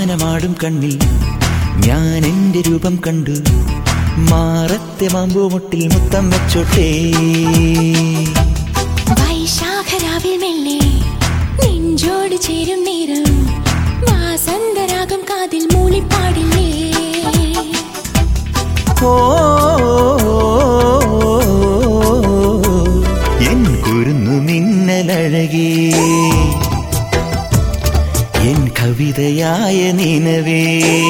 മാനമാടും കണ്ണിൽ ഞാൻ എന്റെ രൂപം കണ്ടു മാറത്തെ മാമ്പൂമുട്ടിൽ മുത്തം വെച്ചോട്ടേ വൈശാഖരാവിൽ മെല്ലെ നെഞ്ചോട് ചേരും നേരം വാസന്തരാഗം കാതിൽ മൂളിപ്പാടില്ലേ ഓ എൻ കുരുന്നു മിന്നലഴകേ എൻ കവിതയായ നിനവേ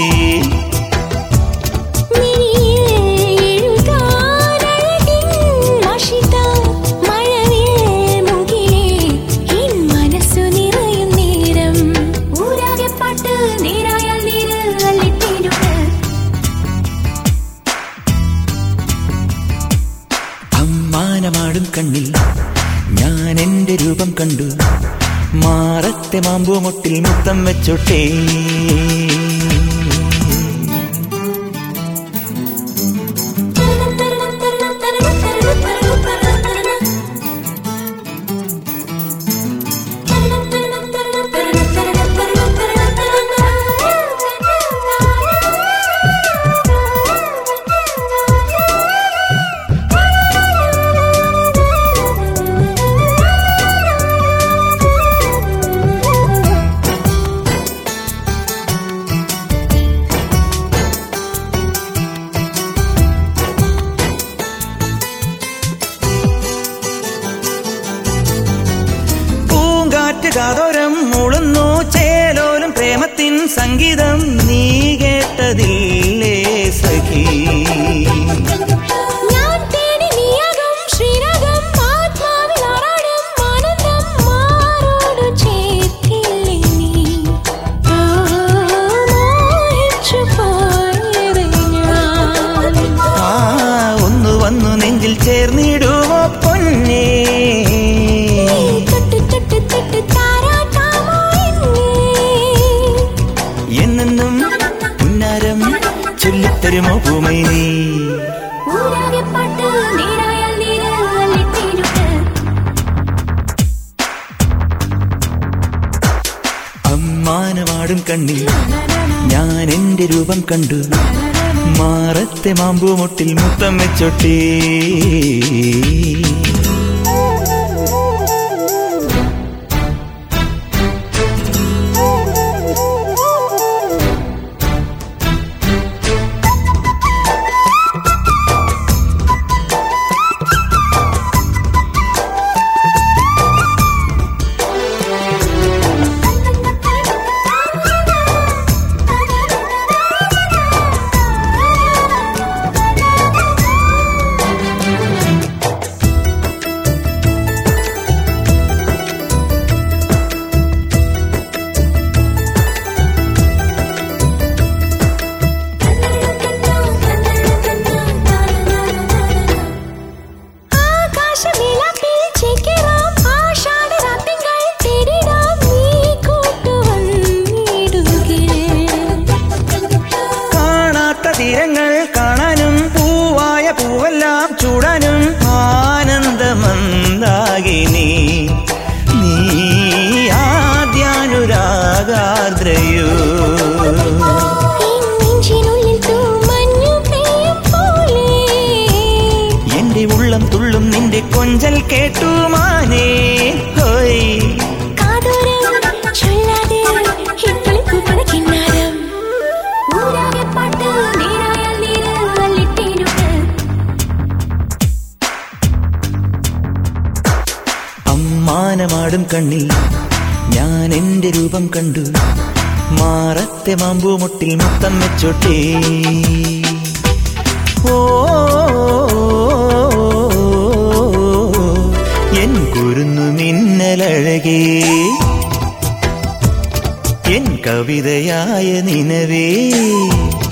മിഴിയിൽ എഴുതാനഴകിൻ മഷിതാ മഴവിൽ മുകിലേ എൻ മനസ്സു നിറയും നേരം ഊരാകെ പാട്ട് നീരായാൽ നീര് അല്ലിത്തീരുക്ക് അമ്മാനമാടും കണ്ണിൽ ഞാൻ എന്റെ രൂപം കണ്ടു മാറത്തെ മാമ്പൂമുട്ടിൽ മുത്തം വെച്ചോട്ടേ പൂങ്കാറ്റ് കാതോരം മുളുന്നു ചേലോലും പ്രേമത്തിൻ സംഗീതം നീ കേട്ടതില്ലേ സഖി ഞാൻ തേടി നീയാകും ശ്രീരാഗം ആത്മാവിൽ ആറാടും ആനന്ദം മാറോടു ചേർത്തില്ലേ നീ ഓ, മോഹിച്ചു പോയത് ഞാൻ ആ ഒന്നു വന്നു നെഞ്ചിൽ ചേർന്നിടുവോ പൊന്നേ തൊട്ട് തൊട്ട് തൊട്ട് താരാട്ടാമോ എന്നെ എന്നെന്നും പുന്നാരം ചൊല്ലിത്തരുമോ പൂമൈ നീ ഊരാകെ പാട്ട് നീരായാൽ നീര് അല്ലിത്തീരുക്ക് അമ്മാനമാടും കണ്ണിൽ ഞാൻ എന്റെ രൂപം കണ്ടു മാറത്തെ മാമ്പൂമുട്ടിൽ മുത്തം വെച്ചോട്ടേ ആകാശനിലപ്പിൽ ചേക്കേറാം ആഷാഢരാത്രികൾ തേടിടാം നീ കൂട്ടുവന്നിടുകിൽ കാണാത്ത തീരങ്ങൾ കാണാനും പൂവായ പൂവെല്ലാം ചൂടാനും ആനന്ദമന്ദാകിനി നീ ആദ്യാനുരാഗാദ്രയോ നെഞ്ചിനുള്ളിൽ തൂമഞ്ഞു പെയ്യും പോലെ എന്റെ ഉള്ളം തുള്ളും നിന്റെ കൊഞ്ചൽ കേട്ടു മാനേ ഹോയ് കാതോരം ചൊല്ലാതെ ഹിപ്പളിപ്പൂപ്പണ കിന്നാരം ഊരാകെ പാട്ട് നീരായാൽ നീര് അല്ലിത്തീരുക്ക് അമ്മാനമാടും കണ്ണിൽ ഞാൻ എന്റെ രൂപം കണ്ടു മാറത്തെ മാമ്പൂമുട്ടിൽ മുത്തം വെച്ചോട്ടേ ഓ എൻ കുരുന്നു മിന്നലഴകേ എൻ കവിതയായ നിനവേ